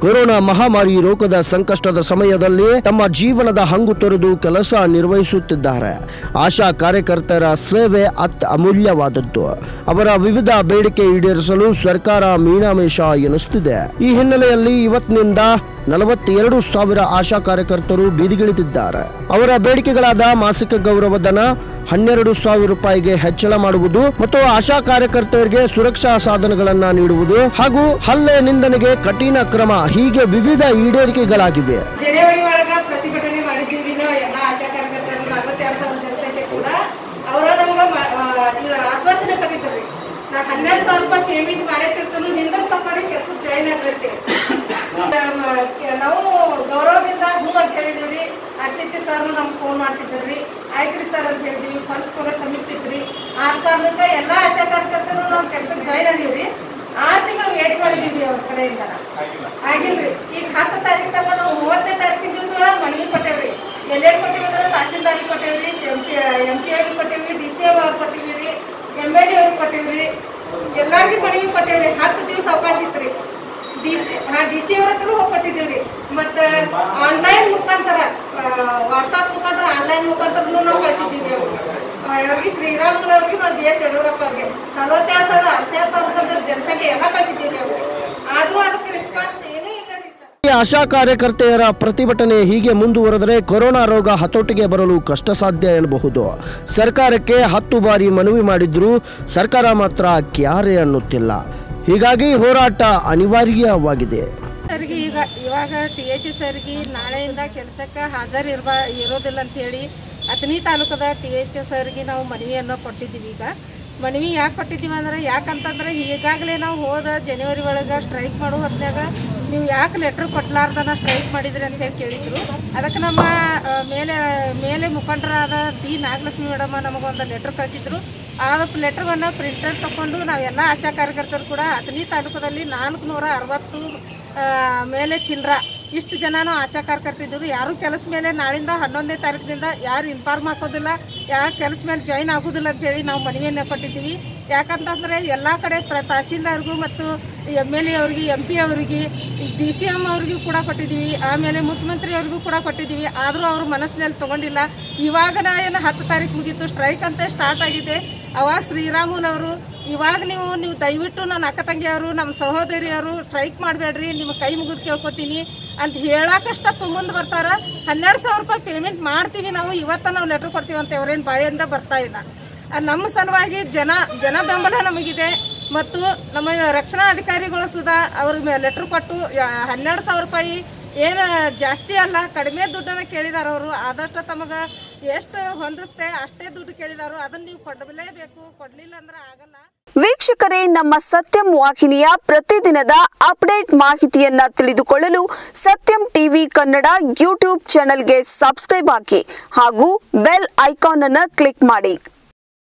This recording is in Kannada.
ಕೊರೋನಾ ಮಹಾಮಾರಿ ರೋಗದ ಸಂಕಷ್ಟದ ಸಮಯದಲ್ಲಿ ತಮ್ಮ ಜೀವನದ ಹಂಗು ತೊರೆದು ಕೆಲಸ ನಿರ್ವಹಿಸುತ್ತಿದ್ದಾರೆ ಆಶಾ ಕಾರ್ಯಕರ್ತರ ಸೇವೆ ಅತ್ ಅಮೂಲ್ಯವಾದದ್ದು ಅವರ ವಿವಿಧ ಬೇಡಿಕೆ ಈಡೇರಿಸಲು ಸರ್ಕಾರ ಮೀನಾಮೇಷ ಎನಿಸುತ್ತಿದೆ ಈ ಹಿನ್ನೆಲೆಯಲ್ಲಿ ಇವತ್ತಿನಿಂದ ನಲವತ್ತೆರಡು ಸಾವಿರ ಆಶಾ ಕಾರ್ಯಕರ್ತರು ಬೀದಿಗಿಳಿದಿದ್ದಾರೆ ಅವರ ಬೇಡಿಕೆಗಳಾದ ಮಾಸಿಕ ಗೌರವಧನ ಹನ್ನೆರಡು ಸಾವಿರ ರೂಪಾಯಿಗೆ ಹೆಚ್ಚಳ ಮಾಡುವುದು ಮತ್ತು ಆಶಾ ಕಾರ್ಯಕರ್ತರಿಗೆ ಸುರಕ್ಷಾ ಸಾಧನಗಳನ್ನ ನೀಡುವುದು ಹಾಗೂ ಹಲ್ಲೆ ನಿಂದನೆಗೆ ಕಠಿಣ ಕ್ರಮ ಹೀಗೆ ವಿವಿಧ ಈಡೇರಿಕೆಗಳಾಗಿವೆ ಜನವರಿ ಒಳಗ ಪ್ರತಿಭಟನೆ ಮಾಡಿದ್ದೀವಿ ನಾವು ಎಲ್ಲ ಆಶಾ ಕಾರ್ಯಕರ್ತರು ನಲವತ್ತೆರಡು ಸಾವಿರ ಜನಸಂಖ್ಯೆ ಕೂಡ ಅವರ ನಮ್ಗೆ ಮ- ಆ, ಇದು ಆಶ್ವಾಸನೆ ಕೊಟ್ಟಿದ್ದಾರೆ ನಾ ಹನ್ನೆರಡು ಸಾವಿರ ರೂಪಾಯಿ ಪೇಮೆಂಟ್ ಮಾಡೈತಿರ್ತಾನು ಹಿಂದಕ್ಕೆ ತಪ್ಪಾರಿ ಕೆಲ್ಸಕ್ಕೆ ಜಾಯಿನ್ ಆಗ್ಲತ್ತೆ ನಾವು ಗೌರವದಿಂದ ಹ್ಞೂ ಅಂತ ಹೇಳಿದ್ವಿ ಆಶಿಚಿ ಸರ್ ನಮ್ಗೆ ಫೋನ್ ಮಾಡ್ತಿದ್ರಿ ಆಯ್ತ್ರಿ ಸರ್ ಅಂತ ಹೇಳಿದ್ವಿ ಫಂಡ್ಸ್ ಕೊಡೋ ಸಮೀಪಿತ್ರಿ ಆ ಕಾರಣಕ್ಕೆ ಎಲ್ಲ ಆಶಾ ಕಾರ್ಯಕರ್ತರು ನಾವು ಕೆಲ್ಸಕ್ಕೆ ಜಾಯಿನ್ ಆಗೀವ್ರಿ ಆರು ತಿಂಗಳು ವೇಟ್ ಮಾಡಿದೀವಿ ಅವ್ರ ಕಡೆಯಿಂದ ಆಗಿಲ್ರಿ ಈಗ ಹತ್ತು ತಾರೀಕು ತನಕ ನಾವು ಮೂವತ್ತನೇ ತಾರೀಕಿನ ದಿವಸ ಮನವಿ ಕೊಟ್ಟೇವ್ರಿ ಎಲ್ಲೆಲ್ಲಿ ಕೊಟ್ಟಿವಿ ಅಂದ್ರೆ ತಹಶೀಲ್ದಾರಿಗೆ ಕೊಟ್ಟೇವ್ರಿ ಎಂ ಪಿ ಎಂ ಪಿ ಅವ್ರಿಗೆ ಕೊಟ್ಟೇವಿ ಡಿ ಸಿ ಅವ್ರಿಗೆ ಕೊಟ್ಟಿವಿ ರೀ ಎಮ್ ಎಲ್ ಎ ಅವ್ರಿಗೆ ಕೊಟ್ಟೇವ್ರಿ ಎಲ್ಲಾರ್ಗಿ ಮನವಿ ಕೊಟ್ಟೇವ್ರಿ ಹತ್ತು ದಿವಸ ಅವಕಾಶ ಇತ್ರಿ ಡಿ ಸಿ ಹಾ ಡಿ ಸಿ ಅವ್ರ ಹತ್ರ ಹೋಗಿ ಕೊಟ್ಟಿದ್ದೀವ್ರಿ ಮತ್ತೆ ಆನ್ಲೈನ್ ಮುಖಾಂತರ ವಾಟ್ಸಾಪ್ ಮುಖಾಂತರ ಆನ್ಲೈನ್ ಮುಖಾಂತರನು ನಾವು ಕಳಿಸಿದ್ದೀವಿ ಅವ್ರಿಗೆ ಆ, ಅವ್ರಿಗೆ ಶ್ರೀರಾಮುಲು ಅವ್ರಿಗೆ ಮತ್ತು ಬಿ ಎಸ್ ಯಡಿಯೂರಪ್ಪ ಅವ್ರಿಗೆ ನಲವತ್ತೆರಡು ಸಾವಿರ ಆಶಾ ಕಾರ್ಯಕರ್ತರ ಜನಸಂಖ್ಯೆ ಎಲ್ಲ ಕಳಿಸಿದ್ದೀವಿ ಅವ್ರಿಗೆ ಆದ್ರೂ ಅದಕ್ಕೆ ರೆಸ್ಪಾನ್ಸ್ ಏನೂ ಇಲ್ಲ ರೀ ಸರ್ ಈ ಆಶಾ ಕಾರ್ಯಕರ್ತೆಯರ ಪ್ರತಿಭಟನೆ ಹೀಗೆ ಮುಂದುವರೆದರೆ ಕೊರೋನಾ ರೋಗ ಹತೋಟಿಗೆ ಬರಲು ಕಷ್ಟ ಸಾಧ್ಯ ಎನ್ನಬಹುದು ಸರ್ಕಾರಕ್ಕೆ ಹತ್ತು ಬಾರಿ ಮನವಿ ಮಾಡಿದ್ರೂ ಸರ್ಕಾರ ಮಾತ್ರ ಕ್ಯಾರೆ ಅನ್ನುತ್ತಿಲ್ಲ ಹೀಗಾಗಿ ಹೋರಾಟ ಅನಿವಾರ್ಯವಾಗಿದೆ ಸರ್ಗೆ ಈಗ ಇವಾಗ ಟಿ ಎಚ್ ಸರ್ಗೆ ನಾಳೆಯಿಂದ ಕೆಲಸಕ್ಕೆ ಹಾಜರು ಇರ್ಬಾ ಇರೋದಿಲ್ಲ ಅಂತೇಳಿ ಅಥಣಿ ತಾಲೂಕದ ಟಿ ಎಚ್ ಸರ್ಗೆ ನಾವು ಮನವಿಯನ್ನು ಕೊಟ್ಟಿದ್ದೀವಿ ಈಗ ಮನವಿ ಯಾಕೆ ಕೊಟ್ಟಿದ್ದೀವಿ ಅಂದ್ರೆ ಯಾಕಂತಂದ್ರೆ ಈಗಾಗಲೇ ನಾವು ಹೋದ ಜನವರಿ ಒಳಗೆ ಸ್ಟ್ರೈಕ್ ಮಾಡೋ ಹೊತ್ನ್ಯಾಗ ನೀವು ಯಾಕೆ ಲೆಟ್ರ್ ಕೊಟ್ಲಾರ್ದನ ಸ್ಟ್ರೈಕ್ ಮಾಡಿದ್ರಿ ಅಂತ ಹೇಳಿ ಕೇಳಿದ್ರು ಅದಕ್ಕೆ ನಮ್ಮ ಆ, ಮೇಲೆ ಮೇಲೆ ಮುಖಂಡರಾದ ಡಿ ನಾಗಲಕ್ಷ್ಮಿ ಮೇಡಮ್ ನಮಗೊಂದು ಲೆಟ್ರ್ ಕಳಿಸಿದ್ರು ಆ ಲೆಟ್ರವನ್ನು ಪ್ರಿಂಟರ್ ತಗೊಂಡು ನಾವೆಲ್ಲ ಆಶಾ ಕಾರ್ಯಕರ್ತರು ಕೂಡ ಅಥಣಿ ತಾಲೂಕದಲ್ಲಿ ನಾಲ್ಕು ನೂರ ಅರವತ್ತು ಆ, ಮೇಲೆ ಚಿಲ್ರ ಇಷ್ಟು ಜನನೂ ಆಶಾ ಕಾರ್ಯಕರ್ತಿದ್ರು ಯಾರು ಕೆಲಸ ಮೇಲೆ ನಾಳಿಂದ ಹನ್ನೊಂದನೇ ತಾರೀಕಿನಿಂದ ಯಾರು ಇನ್ಫಾರ್ಮ್ ಹಾಕೋದಿಲ್ಲ ಯಾರು ಕೆಲಸ ಮೇಲೆ ಜಾಯಿನ್ ಆಗೋದಿಲ್ಲ ಅಂತೇಳಿ ನಾವು ಮನವಿಯನ್ನು ಕೊಟ್ಟಿದ್ದೀವಿ ಯಾಕಂತಂದ್ರೆ ಎಲ್ಲ ಕಡೆ ಪ್ರ ತಹಸೀಲ್ದಾರ್ಗೂ ಮತ್ತು ಎಮ್ ಎಲ್ ಎ ಅವ್ರಿಗೆ ಎಂ ಪಿ ಅವರಿಗೆ ಡಿ ಸಿ ಎಮ್ ಅವ್ರಿಗೂ ಕೂಡ ಕೊಟ್ಟಿದ್ದೀವಿ ಆಮೇಲೆ ಮುಖ್ಯಮಂತ್ರಿ ಅವ್ರಿಗೂ ಕೂಡ ಕೊಟ್ಟಿದ್ದೀವಿ ಆದರೂ ಅವರು ಮನಸ್ಸಿನಲ್ಲಿ ತಗೊಂಡಿಲ್ಲ ಇವಾಗ ನಾ ಏನು ಹತ್ತು ತಾರೀಕು ಮುಗೀತು ಸ್ಟ್ರೈಕ್ ಅಂತ ಸ್ಟಾರ್ಟ್ ಆಗಿದೆ ಅವಾಗ ಶ್ರೀರಾಮುಲು ಅವರು ಇವಾಗ ನೀವು ನೀವು ದಯವಿಟ್ಟು ನನ್ನ ಅಕ್ಕ ತಂಗಿಯವರು ನಮ್ಮ ಸಹೋದರಿಯರು ಸ್ಟ್ರೈಕ್ ಮಾಡಬೇಡ್ರಿ ನಿಮ್ಮ ಕೈ ಮುಗಿದು ಕೇಳ್ಕೊತೀನಿ ಅಂತ ಹೇಳಕ್ಕಷ್ಟಪ್ಪ ಮುಂದೆ ಬರ್ತಾರ ಹನ್ನೆರಡು ಸಾವಿರ ರೂಪಾಯಿ ಪೇಮೆಂಟ್ ಮಾಡ್ತೀವಿ ನಾವು ಇವತ್ತ ನಾವು ಲೆಟರ್ ಕೊಡ್ತೀವಿ ಅಂತ ಅವ್ರೇನು ಬಾಯಿಂದ ಬರ್ತಾ ಇಲ್ಲ ಅದ್ ನಮ್ಮ ಸಲುವಾಗಿ ಜನ ಜನ ಬೆಂಬಲ ನಮಗಿದೆ ಮತ್ತು ನಮ್ಮ ರಕ್ಷಣಾ ಅಧಿಕಾರಿಗಳು ಸುಧಾ ಅವ್ರಿಗೆ ಲೆಟರ್ ಕೊಟ್ಟು ಯಾ- ಹನ್ನೆರಡು ಸಾವಿರ ರೂಪಾಯಿ ಏನು ಜಾಸ್ತಿ ಅಲ್ಲ ಕಡಿಮೆ ದುಡ್ಡನ್ನ ಕೇಳಿದಾರ ಅವರು ಆದಷ್ಟು ತಮಗೆ ಎಷ್ಟು ಹೊಂದುತ್ತೆ ಅಷ್ಟೇ ದುಡ್ಡು ಕೇಳಿದಾರು ಅದನ್ನ ನೀವು ಕೊಡಲೇಬೇಕು ಕೊಡ್ಲಿಲ್ಲ ಅಂದ್ರೆ ಆಗಲ್ಲ ವೀಕ್ಷಕರೇ ನಮ್ಮ ಸತ್ಯಂ ವಾಹಿನಿಯ ಪ್ರತಿದಿನದ ಅಪ್ಡೇಟ್ ಮಾಹಿತಿಯನ್ನ ತಿಳಿದುಕೊಳ್ಳಲು ಸತ್ಯಂ ಟಿವಿ ಕನ್ನಡ ಯೂಟ್ಯೂಬ್ ಚಾನೆಲ್ಗೆ ಸಬ್ಸ್ಕ್ರೈಬ್ ಹಾಕಿ ಹಾಗೂ ಬೆಲ್ ಐಕಾನ್ ಅನ್ನು ಕ್ಲಿಕ್ ಮಾಡಿ